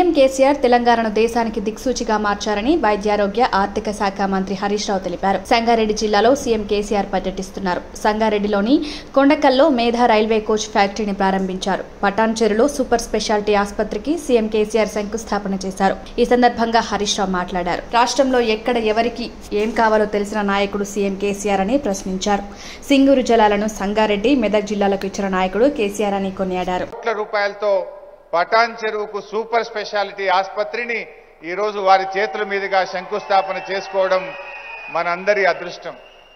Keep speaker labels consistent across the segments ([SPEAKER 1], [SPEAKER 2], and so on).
[SPEAKER 1] CM KCR తెలంగాణను దేశానికి దిక్సూచిగా మార్చారని వైద్యారోగ్య ఆర్థిక శాఖ మంత్రి హరీష్ రావు తెలిపారు సంగారెడ్డి జిల్లాలో సీఎం కేసీఆర్ పర్యటిస్తున్నారు సంగారెడ్డిలోని కొండకల్లో మేధా రైల్వే కోచ్ ఫ్యాక్టరీని ప్రారంభించారు పటాన్ చెరులో సూపర్ స్పెషాలిటీ ఆసుపత్రికి సీఎం కేసీఆర్ శంకుస్థాపన చేశారు ఈ సందర్భంగా హరీష్ రావు మాట్లాడారు రాష్ట్రంలో ఎక్కడ ఎవరికి ఏం కావాలో తెలిసిన నాయకుడు సీఎం కేసీఆర్ అని ప్రశ్నించారు సింగూరు జలాలను సంగారెడ్డి మెదక్ జిల్లాలకు ఇచ్చిన నాయకుడు కేసీఆర్ అని కొనియాడారు
[SPEAKER 2] కోట్ల రూపాయలతో పటాన్ చెరువుకు సూపర్ స్పెషాలిటీ ఆసుపత్రిని ఈరోజు వారి చేతుల మీదుగా శంకుస్థాపన చేసుకోవడం మనందరి అదృష్టం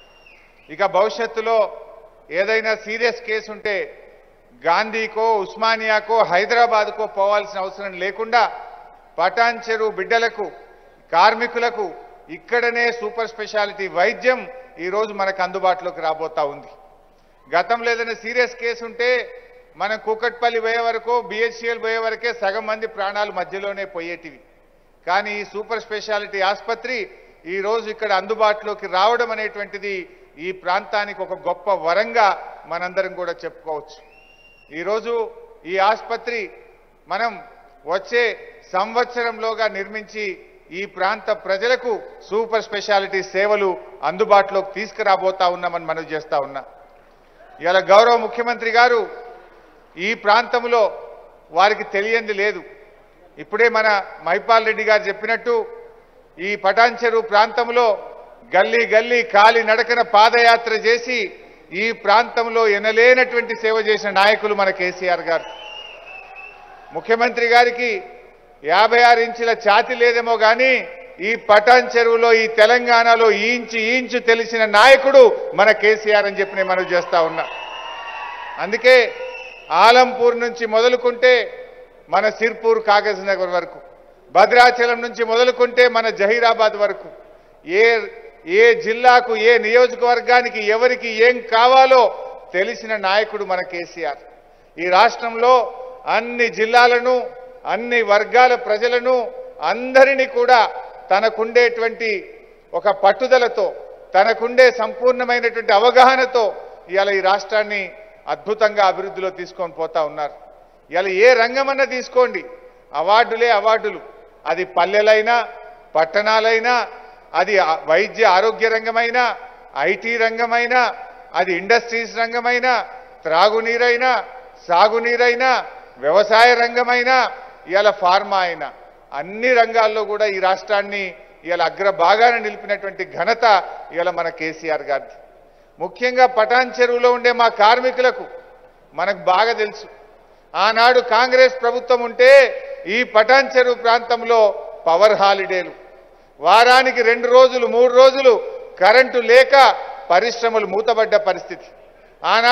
[SPEAKER 2] ఇక భవిష్యత్తులో ఏదైనా సీరియస్ కేసు ఉంటే గాంధీకో ఉస్మానియాకో హైదరాబాద్కో పోవాల్సిన అవసరం లేకుండా పటాన్ చెరువు బిడ్డలకు కార్మికులకు ఇక్కడనే సూపర్ స్పెషాలిటీ వైద్యం ఈరోజు మనకు అందుబాటులోకి రాబోతా ఉంది గతంలో ఏదైనా సీరియస్ కేసు ఉంటే మనం కూకట్పల్లి పోయే వరకు బిహెచ్సిఎల్ పోయే వరకే సగం మంది ప్రాణాలు మధ్యలోనే పోయేటివి కానీ ఈ సూపర్ స్పెషాలిటీ ఆసుపత్రి ఈ రోజు ఇక్కడ అందుబాటులోకి రావడం అనేటువంటిది ఈ ప్రాంతానికి ఒక గొప్ప వరంగా మనందరం కూడా చెప్పుకోవచ్చు ఈరోజు ఈ ఆసుపత్రి మనం వచ్చే సంవత్సరంలోగా నిర్మించి ఈ ప్రాంత ప్రజలకు సూపర్ స్పెషాలిటీ సేవలు అందుబాటులోకి తీసుకురాబోతా ఉన్నామని మనం చేస్తా ఉన్నా ఇలా గౌరవ ముఖ్యమంత్రి గారు ఈ ప్రాంతంలో వారికి తెలియంది లేదు ఇప్పుడే మన మైపాల్ రెడ్డి గారు చెప్పినట్టు ఈ పటాన్ చెరువు ప్రాంతంలో గల్లీ గల్లీ కాలి నడకన పాదయాత్ర చేసి ఈ ప్రాంతంలో ఎనలేనటువంటి సేవ చేసిన నాయకులు మన కేసీఆర్ గారు ముఖ్యమంత్రి గారికి యాభై ఆరు ఇంచుల ఛాతి లేదేమో కానీ ఈ పటాన్ చెరువులో ఈ తెలంగాణలో ఈ ఇంచు ఈ ఇంచు తెలిసిన నాయకుడు మన కేసీఆర్ అని చెప్పి నేను మనవి చేస్తా ఉన్నా అందుకే ఆలంపూర్ నుంచి మొదలుకుంటే మన సిర్పూర్ కాగజ్ నగర్ వరకు భద్రాచలం నుంచి మొదలుకుంటే మన జహీరాబాద్ వరకు ఏ ఏ జిల్లాకు ఏ నియోజకవర్గానికి ఎవరికి ఏం కావాలో తెలిసిన నాయకుడు మన కేసీఆర్ ఈ రాష్ట్రంలో అన్ని జిల్లాలను అన్ని వర్గాల ప్రజలను అందరినీ కూడా తనకుండేటువంటి ఒక పట్టుదలతో తనకుండే సంపూర్ణమైనటువంటి అవగాహనతో ఇవాళ ఈ రాష్ట్రాన్ని అద్భుతంగా అభివృద్ధిలో తీసుకొని పోతా ఉన్నారు ఇవాళ ఏ రంగమన్నా తీసుకోండి అవార్డులే అవార్డులు అది పల్లెలైనా పట్టణాలైనా అది ఆ- వైద్య ఆరోగ్య రంగమైనా ఐటీ రంగమైనా అది ఇండస్ట్రీస్ రంగమైనా త్రాగునీరైనా సాగునీరైనా వ్యవసాయ రంగమైనా ఇవాళ ఫార్మా అయినా అన్ని రంగాల్లో కూడా ఈ రాష్ట్రాన్ని ఇవాళ అగ్రభాగాన నిలిపినటువంటి ఘనత ఇవాళ మన కేసీఆర్ గారిది ముఖ్యంగా పటాన్ చెరువులో ఉండే మా కార్మికులకు మనకు బాగా తెలుసు ఆనాడు కాంగ్రెస్ ప్రభుత్వం ఉంటే ఈ పటాన్ చెరువు ప్రాంతంలో పవర్ హాలిడేలు వారానికి రెండు రోజులు మూడు రోజులు కరెంటు లేక పరిశ్రమలు మూతబడ్డ పరిస్థితి ఆనాడు